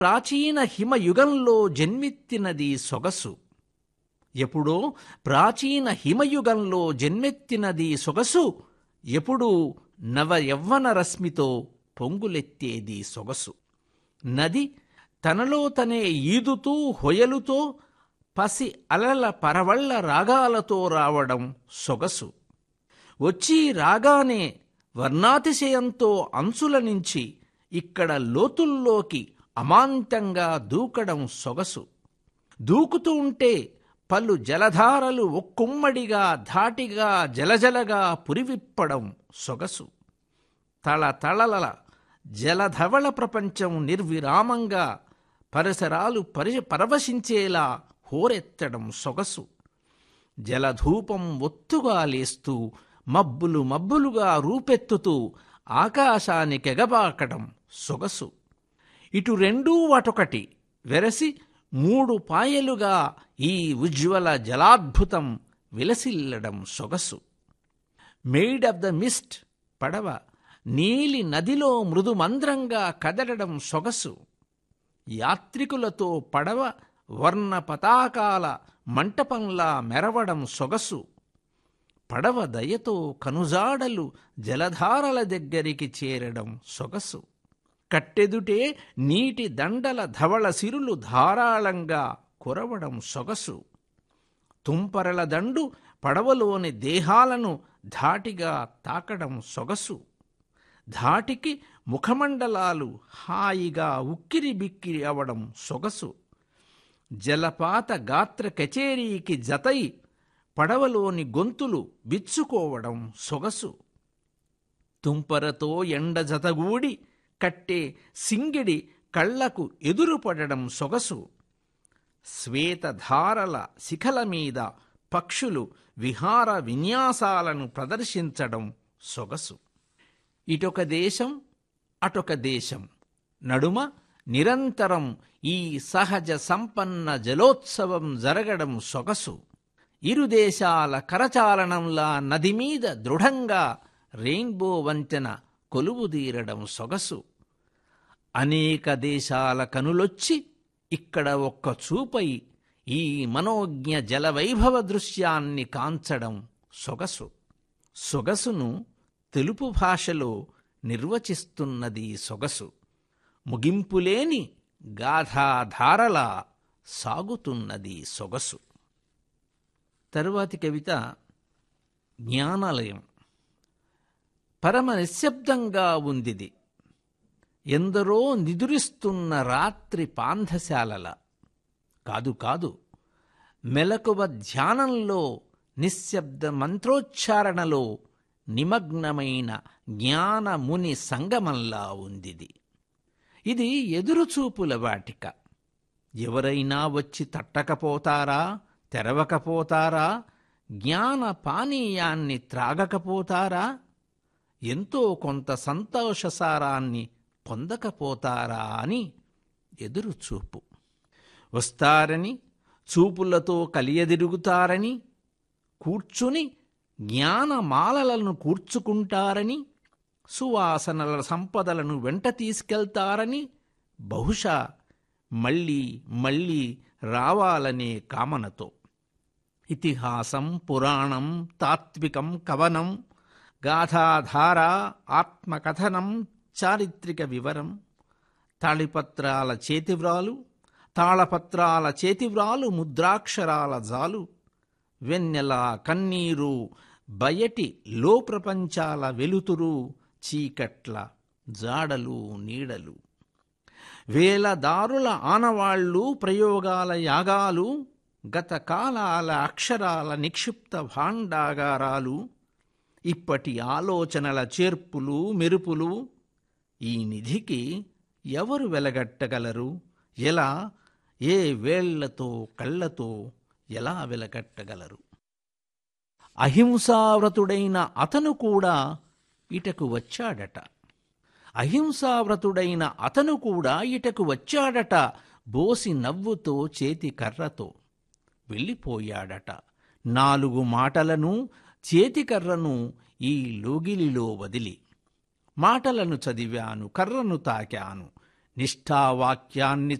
ప్రాచీన హిమయుగంలో జన్మెత్తినది సొగసు ఎప్పుడో ప్రాచీన హిమయుగంలో జన్మెత్తినది సొగసు ఎప్పుడు నవ యవ్వన రశ్మితో పొంగులెత్తేది సొగసు నది తనలో తనే ఈదుతూ హొయలుతో పసి అలల పరవళ్ళ రాగాలతో రావడం సొగసు వచ్చి రాగానే వర్ణాతిశయంతో అంచుల నుంచి ఇక్కడ లోతుల్లోకి అమాంతంగా దూకడం సొగసు దూకుతూ ఉంటే పలు జలధారలు ఒక్కుమ్మడిగా ధాటిగా జలజలగా పురివిప్పడం సొగసు తళ తళల జలధవళ ప్రపంచం నిర్విరామంగా పరిసరాలు పరి పరవశించేలా హోరెత్తడం సొగసు జలధూపం ఒత్తుగా లేస్తూ మబ్బులు మబ్బులుగా రూపెత్తుతూ ఆకాశానికెగబాకడం సొగసు ఇటు రెండూ అటొకటి వెరసి మూడు పాయలుగా ఈ ఉజ్వల జలాద్భుతం విలసిల్లడం సొగసు మెయిడ్ ఆఫ్ ద మిస్ట్ పడవ నీలి నదిలో మృదుమంద్రంగా కదలడం సొగసు యాత్రికులతో పడవ వర్ణ పతాకాల మంటపంలా మెరవడం సొగసు పడవ దయతో కనుజాడలు జలధారల దగ్గరికి చేరడం సొగసు కట్టెదుటే నీటి దండల ధవళ సిరులు ధారాళంగా కురవడం సొగసు తుంపరల దండు పడవలోని దేహాలను ధాటిగా తాకడం సొగసు ధాటికి ముఖమండలాలు హాయిగా ఉక్కిరి బిక్కిరి అవడం సొగసు జలపాత గాత్ర కచేరీకి జతై పడవలోని గొంతులు విచ్చుకోవడం సొగసు తుంపరతో ఎండ జతగూడి కట్టే సింగిడి కళ్లకు ఎదురుపడడం సొగసు శ్వేతధారల శిఖల మీద పక్షులు విహార విన్యాసాలను ప్రదర్శించడం సొగసు ఇటొక దేశం అటొక దేశం నడుమ నిరంతరం ఈ సహజ సంపన్న జలోత్సవం జరగడం సొగసు ఇరు దేశాల కరచాలనంలా నది మీద దృఢంగా రెయిన్బో వంతెన కొలువుదీరడం సొగసు అనేక దేశాల కనులొచ్చి ఇక్కడ ఒక్క చూపై ఈ మనోజ్ఞ జలవైభవ దృశ్యాన్ని కాంచడం సొగసు సొగసును తెలుపు భాషలో నిర్వచిస్తున్నది సొగసు ముగింపులేని గాథాధారలా సాగుతున్నది సొగసు తరువాతి కవిత జ్ఞానాలయం పరమ నిశ్శబ్దంగా ఉందిది ఎందరో నిదురిస్తున్న రాత్రి పాంధశాలల కాదు కాదు మెలకువ ధ్యానంలో నిశ్శబ్ద మంత్రోచ్చారణలో నిమగ్నమైన జ్ఞానముని సంగమంలా ఉందిది ఇది ఎదురుచూపుల వాటిక ఎవరైనా వచ్చి తట్టకపోతారా తెరవకపోతారా జ్ఞాన పానీయాన్ని త్రాగకపోతారా ఎంతో కొంత సంతోషసారాన్ని పొందకపోతారా అని ఎదురుచూపు వస్తారని చూపులతో కలియదిరుగుతారని కూర్చుని జ్ఞానమాలలను కూర్చుకుంటారని సువాసనల సంపదలను వెంట తీసుకెళ్తారని బహుశా మళ్ళీ మళ్ళీ రావాలనే కామనతో ఇతిహాసం పురాణం తాత్వికం కవనం గాథాధార ఆత్మకథనం చారిత్రక వివరం తాళిపత్రాల చేతివ్రాలు తాళపత్రాల చేతివ్రాలు ముద్రాక్షరాల జాలు వెన్నెల కన్నీరు బయటి లో ప్రపంచాల వెలుతురు చీకట్ల జాడలు నీడలు వేలదారుల ఆనవాళ్లు ప్రయోగాల యాగాలు గత కాలాల అక్షరాల నిక్షిప్త భాండాగారాలు ఇప్పటి ఆలోచనల చేర్పులు మెరుపులు ఈ నిధికి ఎవరు వెలగట్టగలరు ఎలా ఏ వేళ్లతో కళ్ళతో ఎలా వెలగట్టగలరు అహింసావ్రతుడైన అతను కూడా ఇటకు వచ్చాడట అహింసావ్రతుడైన అతను కూడా ఇటకు వచ్చాడట బోసి నవ్వుతో చేతి కర్రతో వెళ్ళిపోయాడట నాలుగు మాటలను చేతికర్రను ఈ లోగిలిలో వదిలి మాటలను చదివాను కర్రను తాకాను నిష్ఠావాక్యాన్ని